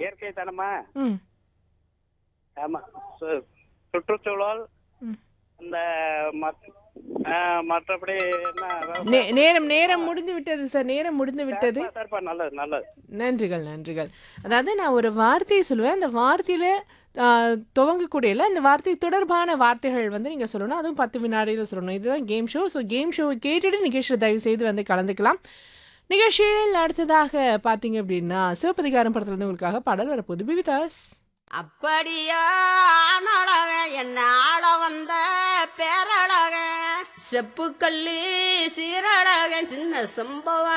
இயற்கை தனமா ம் ஆமா சு- சுற்றுச்சூழல் ம். இந்த மத்- ஆ, மற்றபடி என்ன நே- நேரம் நேரம் முடிந்து விட்டது சார் நேரம் முடிந்து விட்டது சரிப்பா, சரிப்பா நல்லது நல்லது நன்றிகள் நன்றிகள் அதாவது நான் ஒரு வார்த்தையை சொல்லுவேன் அந்த வார்த்தையில ஆ, துவங்கக்கூடியல அந்த வார்த்தை தொடர்பான வார்த்தைகள் வந்து நீங்க சொல்லணும் அதுவும் பத்து வினாடியில் சொல்லணும் இதுதான் game show so game show கேட்டுட்டு நிகழ்ச்சியில் தயவு செய்து வந்து கலந்துக்கலாம் நிகழ்ச்சியில் அடுத்ததாக பார்த்தீங்க அப்படின்னா சிவப்பதிகாரம் படத்துல இருந்து உங்களுக்காக பாடல் வரப்போகுது பிவிதாஸ் அப்படியா ஆனழக என்ன ஆள வந்த பேரழக செப்புக்கல்லி சீரழக சின்ன சம்பவ